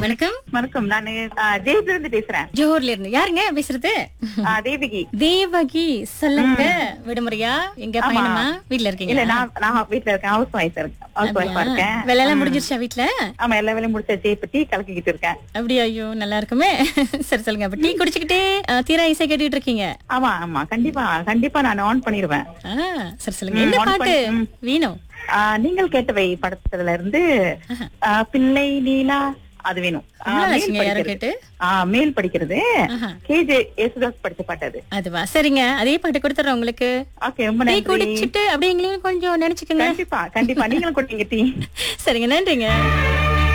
வணக்கம் வணக்கம் நானு ஜெயபுரம் இருந்து பேசுறேன் ஜோஹர்ல இருந்து யாருங்க பேசுறது ஆ, தேவகி தேவகி சொல்லுங்க விடுமுறையா எங்க ஆமா. பயணமா வீட்ல இல்ல இருக்கீங்க நான் நான் வீட்ல இருக்கேன் ஹவுஸ் ஒய்ஃப் இருக்கேன் ஹவுஸ் ஒய்ஃபா இருக்கேன் வேலை எல்லாம் முடிஞ்சிருச்சா வீட்ல ஆமா எல்லா வேலையும் முடிச்சாச்சு இப்ப டீ கலக்கிக்கிட்டு இருக்கேன் அப்படியா ஐயோ நல்லா இருக்குமே சரி சொல்லுங்க அப்ப டீ குடிச்சுக்கிட்டே அஹ், தீரா இசை கேட்டுட்டு இருக்கீங்க ஆமா ஆமா கண்டிப்பா கண்டிப்பா நான் ஆன் பண்ணிருவேன் ஆ, சரி சொல்லுங்க ம், என்ன on பாட்டு பண்ணி- ம். வேணும் ஆ, நீங்கள் கேட்டவை படத்துல இருந்து ஆ, பிள்ளை நீலா அது வேணும் ஆ, ரொம்ப மேல் ஆச்சுங்க யாரோ படிக்கிறது. கேட்டு ஆ, மேல் படிக்கிறது ஆஹா. கேஜே யேசுதாஸ் படிச்ச பாட்டு அது அதுவா சரிங்க அதே பாட்டு கொடுத்துறேன் உங்களுக்கு ஓகே ரொம்ப டீ நன்றி குடிச்சிட்டு அப்படியே எங்களையும் கொஞ்சம் நினைச்சுக்கோங்க கண்டிப்பா கண்டிப்பா நீங்களும் கொடுத்தீங்க டீ சரிங்க நன்றிங்க